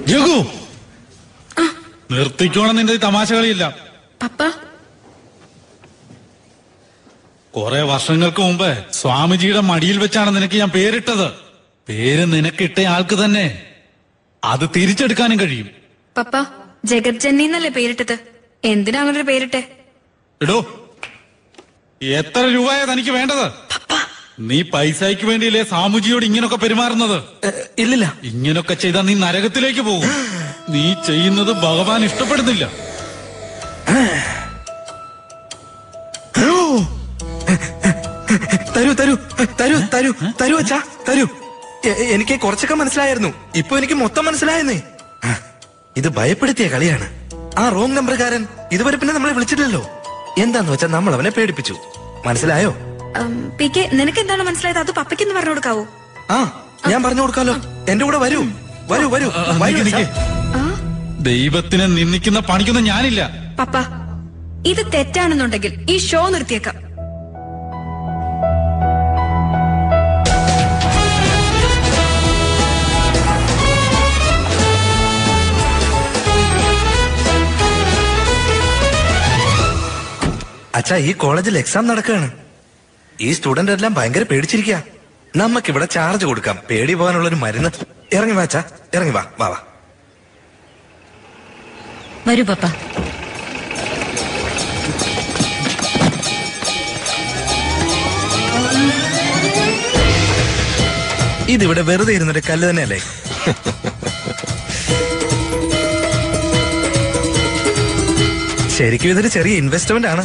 ജഗു നിർത്തിക്കോണം നിന്റെ ഈ തമാശ കളിയില്ല പപ്പ കുറെ വർഷങ്ങൾക്ക് മുമ്പ് സ്വാമിജിയുടെ മടിയിൽ വെച്ചാണ് നിനക്ക് ഞാൻ പേരിട്ടത് പേര് നിനക്കിട്ട ആൾക്ക് തന്നെ അത് തിരിച്ചെടുക്കാനും കഴിയും പപ്പ ജഗത് ജന്നി എന്നല്ലേ പേരിട്ടത് എന്തിനാ അങ്ങനെ ഒരു പേരിട്ടെ എടോ എത്ര രൂപയാ തനിക്ക് വേണ്ടത് നീ പൈസയ്ക്ക് വേണ്ടിയില്ലേ സാമുജിയോട് ഇങ്ങനൊക്കെ പെരുമാറുന്നത് ഇല്ലില്ല ഇങ്ങനൊക്കെ ചെയ്താൽ നീ നരകത്തിലേക്ക് പോകും നീ ചെയ്യുന്നത് ഭഗവാൻ ഇഷ്ടപ്പെടുന്നില്ല തരൂ തരൂ തരൂ തരൂ തരൂ അച്ഛാ തരൂ എ- എനിക്ക് കുറച്ചൊക്കെ മനസ്സിലായിരുന്നു ഇപ്പൊ എനിക്ക് മൊത്തം മനസ്സിലായെന്നേ ആ, ഇത് ഭയപ്പെടുത്തിയ കളിയാണ് ആ റോങ് നമ്പർകാരൻ ഇതുവരെ പിന്നെ നമ്മളെ വിളിച്ചിട്ടില്ലല്ലോ എന്താന്ന് വെച്ചാൽ നമ്മൾ അവനെ പേടിപ്പിച്ചു മനസ്സിലായോ ഉം, പി കെ നിനക്ക് എന്താണ് മനസ്സിലായത് അത് പപ്പയ്ക്കൊന്ന് പറഞ്ഞു കൊടുക്കാവോ ആ ഞാൻ പറഞ്ഞു കൊടുക്കാലോ എന്റെ കൂടെ വരൂ വരൂ വരൂ ആ, വരൂ നിക്ക് നിക്ക്. അച്ഛാ. ആ ദൈവത്തിനെ നിന്ദിക്കുന്ന പണിക്കൊന്നും ഞാനില്ല പപ്പ ഇത് തെറ്റാണെന്നുണ്ടെങ്കിൽ ഈ ഷോ നിർത്തിയേക്കാം അച്ഛാ ഈ കോളേജിൽ എക്സാം നടക്കുകയാണ് ഈ സ്റ്റുഡന്റ് എല്ലാം ഭയങ്കര പേടിച്ചിരിക്കുക നമുക്കിവിടെ ചാർജ് കൊടുക്കാം പേടി പോകാനുള്ള ഒരു മരുന്ന് ഇറങ്ങി വാ അച്ഛാ ഇറങ്ങി വാ വാ വാ വരൂ പപ്പ ഇതിവിടെ വെറുതെ ഇരുന്നൊരു കല്ല് തന്നെയല്ലേ ശരിക്കും ഇതൊരു ചെറിയ ഇൻവെസ്റ്റ്മെന്റ് ആണ്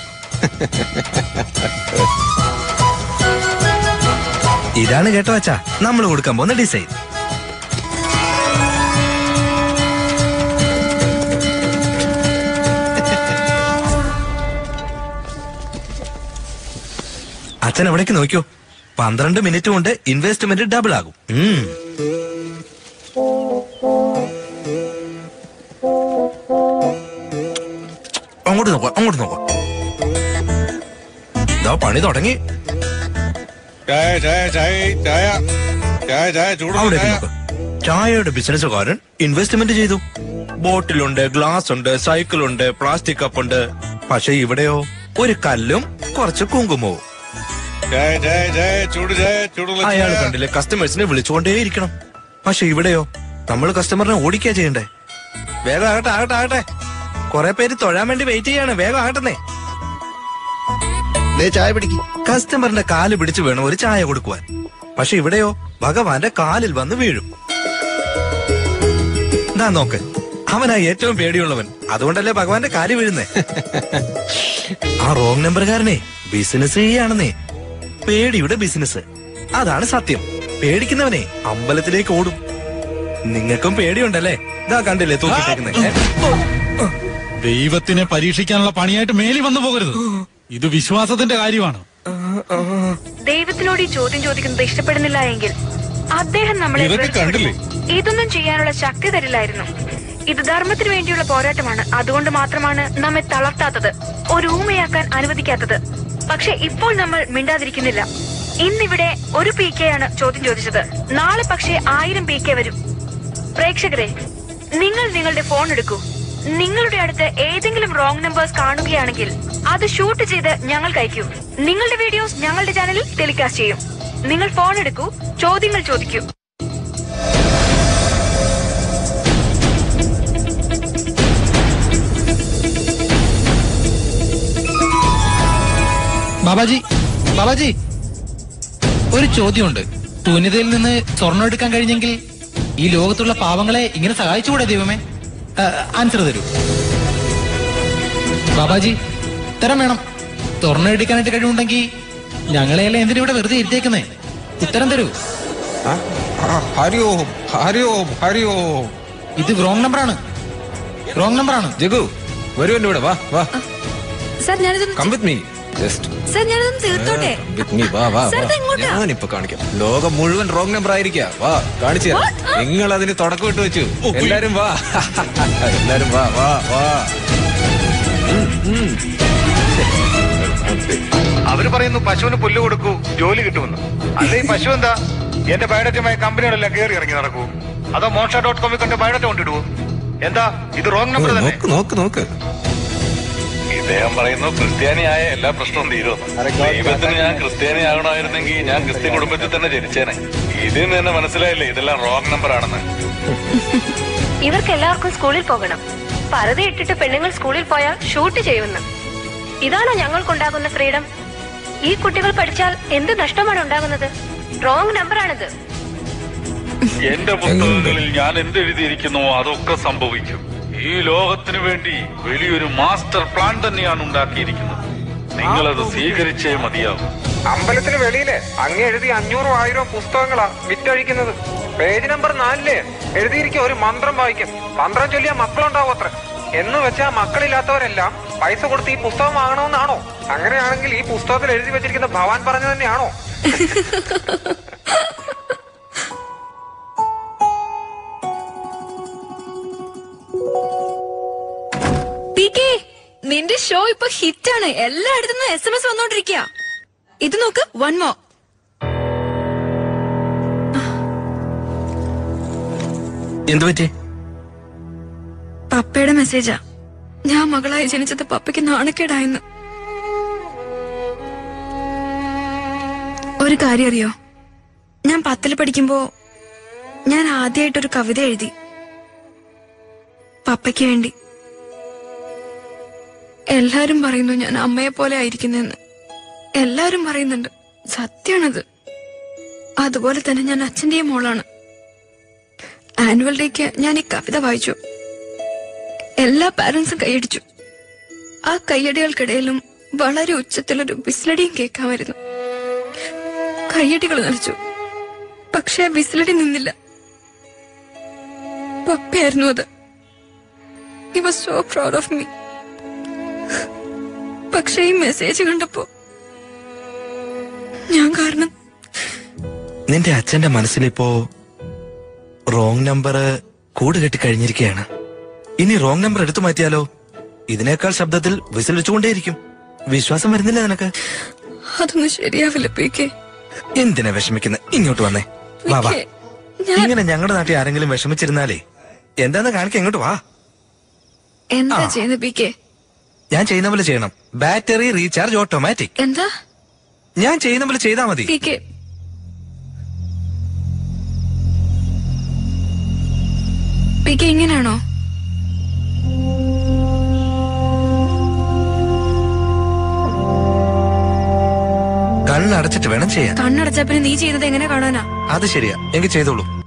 ഇതാണ് കേട്ടോ അച്ഛാ നമ്മൾ കൊടുക്കാൻ പോകുന്ന ഡിസൈൻ അച്ഛൻ എവിടേക്ക് നോക്കിയോ പന്ത്രണ്ട് മിനിറ്റ് കൊണ്ട് ഇൻവെസ്റ്റ്മെന്റ് ഡബിൾ ആകും ഉം. അങ്ങോട്ട് നോക്കാം അങ്ങോട്ട് നോക്കാം ഇതാ പണി തുടങ്ങി ചായ ചായ ചായ ചായ ചായ ചായ ചൂടുള്ള അവിടേക്ക് ചായ നോക്ക് ചായയുടെ ബിസിനസ്സുകാരൻ ഇൻവെസ്റ്റ്മെന്റ് ചെയ്തു ബോട്ടിലുണ്ട് ഗ്ലാസ് ഉണ്ട് സൈക്കിൾ ഉണ്ട് പ്ലാസ്റ്റിക് കപ്പ് ഉണ്ട് പക്ഷെ ഇവിടെയോ ഒരു കല്ലും കുറച്ച് കുങ്കുമവും ചായ ചായ ചായ ചൂട് ചായ ചൂടുള്ള അയാൾ ചായ കണ്ടില്ലേ കസ്റ്റമേഴ്സിനെ വിളിച്ചുകൊണ്ടേയിരിക്കണം പക്ഷെ ഇവിടെയോ നമ്മൾ കസ്റ്റമറിനെ ഓടിക്കാ ചെയ്യണ്ടേ വേഗം ആകട്ടെ ആകട്ടെ ആകട്ടെ കുറെ പേര് തൊഴാൻ വേണ്ടി വെയിറ്റ് ചെയ്യാണ് വേഗം ആകട്ടെന്നേ ചായ പിടിക്കും കസ്റ്റമറിന്റെ കാല് പിടിച്ചു വേണം ഒരു ചായ കൊടുക്കുവാൻ പക്ഷെ ഇവിടെയോ ഭഗവാന്റെ കാലിൽ വന്ന് വീഴും എന്താ നോക്ക് അവനാ ഏറ്റവും പേടിയുള്ളവൻ അതുകൊണ്ടല്ലേ ഭഗവാന്റെ കാല് വീഴുന്നേ ആ റോങ് നമ്പർകാരനെ ബിസിനസ് ചെയ്യാണെന്നേ പേടിയുടെ ബിസിനസ് അതാണ് സത്യം പേടിക്കുന്നവനെ അമ്പലത്തിലേക്ക് ഓടും നിങ്ങൾക്കും പേടിയുണ്ടല്ലേ ഇതാ കണ്ടില്ലേ തൂക്കിട്ടേക്കുന്നേ ഏ? ദൈവത്തിനെ പരീക്ഷിക്കാനുള്ള പണിയായിട്ട് മേലി വന്നു പോകരുത് ഇത് വിശ്വാസത്തിന്റെ കാര്യമാണ് ദൈവത്തിനോട് ഈ ചോദ്യം ചോദിക്കുന്നത് ഇഷ്ടപ്പെടുന്നില്ല എങ്കിൽ അദ്ദേഹം നമ്മളെ ഇതൊക്കെ വെറുതെ കണ്ടില്ലേ? ഇതൊന്നും ചെയ്യാനുള്ള ശക്തി തരില്ലായിരുന്നു ഇത് ധർമ്മത്തിന് വേണ്ടിയുള്ള പോരാട്ടമാണ് അതുകൊണ്ട് മാത്രമാണ് നമ്മെ തളർത്താത്തത് ഒരു ഊമയാക്കാൻ അനുവദിക്കാത്തത് പക്ഷെ ഇപ്പോൾ നമ്മൾ മിണ്ടാതിരിക്കുന്നില്ല ഇന്നിവിടെ ഒരു പി കെ ആണ് ചോദ്യം ചോദിച്ചത് നാളെ പക്ഷേ ആയിരം പി കെ വരും പ്രേക്ഷകരെ നിങ്ങൾ നിങ്ങളുടെ ഫോൺ എടുക്കൂ നിങ്ങളുടെ അടുത്ത് ഏതെങ്കിലും റോങ് നമ്പേഴ്സ് കാണുകയാണെങ്കിൽ അത് ഷൂട്ട് ചെയ്ത് ഞങ്ങൾക്ക് അയക്കൂ നിങ്ങളുടെ വീഡിയോസ് ഞങ്ങളുടെ ചാനലിൽ ടെലികാസ്റ്റ് ചെയ്യും നിങ്ങൾ ഫോൺ എടുക്കൂ ചോദ്യങ്ങൾ ചോദിക്കൂ ബാബാജി ബാബാജി ഒരു ചോദ്യമുണ്ട് ശൂന്യതയിൽ നിന്ന് സ്വർണ്ണം എടുക്കാൻ കഴിഞ്ഞെങ്കിൽ ഈ ലോകത്തുള്ള പാവങ്ങളെ ഇങ്ങനെ സഹായിച്ചുകൂടെ ദൈവമേ ആൻസർ തരൂ ബാബാജി ഉത്തരം വേണം സ്വർണ്ണം എടുക്കാനായിട്ട് കഴിവുണ്ടെങ്കിൽ ഞങ്ങളെല്ലാം എന്തിനാ ഇവിടെ വെറുതെ ഇരുത്തേക്കുന്നേ ഉത്തരം തരൂ ഹരി ഓം ഹരി ഓം ഹരി ഓം ഇത് റോങ് നമ്പറാണ് റോങ് നമ്പറാണ് ജഗു വരൂ എന്റെ കൂടെ വാ വാ സർ ഞാനിതൊന്ന് come with me just sir ഞാനിതൊന്ന് തീർത്തോട്ടെ വിത്ത് മീ വാ വാ സർ, വാ ഇത് എങ്ങോട്ടാ? ഞാനിപ്പോ കാണിക്കാം ലോകം മുഴുവൻ റോങ് നമ്പർ ആയിരിക്കാ വാ കാണിച്ചു തരാം What? ആ. നിങ്ങൾ അതിന് തുടക്കം ഇട്ട് വെച്ചു എല്ലാരും വാ എല്ലാരും വാ വാ വാ അവര് പറയുന്നു പശുവിന് പുല്ല് കൊടുക്കൂ ജോലി കിട്ടുമെന്ന് അല്ലെ ഈ പശു എന്താ എന്റെ ബയോഡറ്റുമായ കമ്പനികളെല്ലാം കയറി ഇറങ്ങി നടക്കൂ അതോ മോക്ഷ ഡോട്ട് കോമിൽ കണ്ട് ബയോഡാറ്റ കൊണ്ടിടുവോ എന്താ ഇത് റോങ് ഓ, നമ്പർ തന്നെ നോക്ക് നോക്ക് നോക്ക് ഇദ്ദേഹം പറയുന്നു ക്രിസ്ത്യാനിയായ എല്ലാ പ്രശ്നവും തീരുമെന്ന് ദൈവത്തിന് ഞാൻ ക്രിസ്ത്യാനി ആകണമായിരുന്നെങ്കിൽ ഞാൻ ക്രിസ്ത്യൻ കുടുംബത്തിൽ തന്നെ ജനിച്ചേനെ ഇതിൽ നിന്ന് തന്നെ മനസ്സിലായില്ലേ ഇതെല്ലാം റോങ് നമ്പർ ആണെന്ന് ഇവർക്ക് എല്ലാവർക്കും സ്കൂളിൽ പോകണം പരതി ഇട്ടിട്ട് പെണ്ണുങ്ങൾ സ്കൂളിൽ പോയാൽ ഷൂട്ട് ചെയ്യുമെന്ന് ഇതാണോ ഞങ്ങൾക്കുണ്ടാകുന്ന ഫ്രീഡം ഈ കുട്ടികൾ പഠിച്ചാൽ എന്ത് നഷ്ടമാണ് ഉണ്ടാകുന്നത് റോങ് നമ്പറാണിത് എന്റെ പുസ്തകങ്ങളിൽ ഞാൻ എന്തെഴുതിയിരിക്കുന്നു അതൊക്കെ സംഭവിക്കും ഈ ലോകത്തിന് വേണ്ടി വലിയൊരു മാസ്റ്റർ പ്ലാൻ തന്നെയാണ് ഉണ്ടാക്കിയിരിക്കുന്നത് നിങ്ങളത് സ്വീകരിച്ചേ മതിയാവും അമ്പലത്തിന് വെളിയിലെ അങ്ങ് എഴുതിയ അഞ്ഞൂറും ആയിരം പുസ്തകങ്ങളാ വിറ്റഴിക്കുന്നത് പേജ് നമ്പർ നാലില് എഴുതിയിരിക്കും ഒരു മന്ത്രം വായിക്കും മന്ത്രം ചൊല്ലിയ മക്കളുണ്ടാവും അത്ര എന്ന് വെച്ചാ മക്കളില്ലാത്തവരെല്ലാം പൈസ കൊടുത്ത് ഈ പുസ്തകം വാങ്ങണമെന്നാണോ അങ്ങനെയാണെങ്കിൽ ഈ പുസ്തകത്തിൽ എഴുതി വെച്ചിരിക്കുന്ന ഭവാൻ പറഞ്ഞു തന്നെയാണോ പി കെ നിന്റെ ഷോ ഇപ്പൊ ഹിറ്റാണ് എല്ലായിടത്തും എസ് എം എസ് വന്നോണ്ടിരിക്കുക ഇത് നോക്ക് വൺ മോ എന്തു പറ്റി പപ്പയുടെ മെസ്സേജാ ഞാൻ മകളായി ജനിച്ചത് പപ്പയ്ക്ക് നാണക്കേടായെന്ന് ഒരു കാര്യം അറിയോ ഞാൻ പത്തിൽ പഠിക്കുമ്പോ ഞാൻ ആദ്യമായിട്ടൊരു കവിത എഴുതി പപ്പയ്ക്ക് വേണ്ടി എല്ലാരും പറയുന്നു ഞാൻ അമ്മയെ പോലെ ആയിരിക്കുന്നെന്ന് എല്ലാരും പറയുന്നുണ്ട് സത്യാണത് അതുപോലെ തന്നെ ഞാൻ അച്ഛന്റെയും മോളാണ് ആനുവൽ ഡേക്ക് ഞാൻ ഈ കവിത വായിച്ചു എല്ലാ പാരന്റ്സും കൈയടിച്ചു ആ കയ്യടികൾക്കിടയിലും വളരെ ഉച്ചത്തിലൊരു വിസിലടിയും കേൾക്കാമായിരുന്നു കയ്യടികൾ നിലച്ചു പക്ഷെ ആ വിസിലടി നിന്നില്ല പപ്പയായിരുന്നു അത് he was so proud of me പക്ഷെ ഈ മെസ്സേജ് കണ്ടപ്പോ ഞാൻ കാരണം നിന്റെ അച്ഛന്റെ മനസ്സിലിപ്പോ റോങ് നമ്പർ കൂട് കെട്ടി കഴിഞ്ഞിരിക്കുകയാണ് ഇനി റോങ് നമ്പർ എടുത്തു മാറ്റിയാലോ ഇതിനേക്കാൾ ശബ്ദത്തിൽ വിസിലിച്ചുകൊണ്ടേയിരിക്കും വിശ്വാസം വരുന്നില്ല നിനക്ക് അതൊന്നും ശരിയാവില്ല പി കെ എന്തിനാ വിഷമിക്കുന്നത് ഇങ്ങോട്ട് വന്നേ വാ വാ പി കെ, ഞാൻ ഇങ്ങനെ ഞങ്ങളുടെ നാട്ടിൽ ആരെങ്കിലും വിഷമിച്ചിരുന്നാലേ എന്താന്ന് കാണിക്ക ഇങ്ങോട്ട് വാ എന്താ ആ. ചെയ്യുന്നത് പി കെ ഞാൻ ചെയ്യുന്ന പോലെ ചെയ്യണം ബാറ്ററി റീചാർജ് ഓട്ടോമാറ്റിക് എന്താ ഞാൻ ചെയ്യുന്ന പോലെ ചെയ്താൽ മതി പി കെ പി കെ ഇങ്ങനെയാണോ കണ്ണടച്ചിട്ട് വേണം ചെയ്യാൻ കണ്ണടച്ചാ പിന്നെ നീ ചെയ്യുന്നത് എങ്ങനെ കാണാനാ അത് ശരിയാ എങ്കിൽ ചെയ്തോളൂ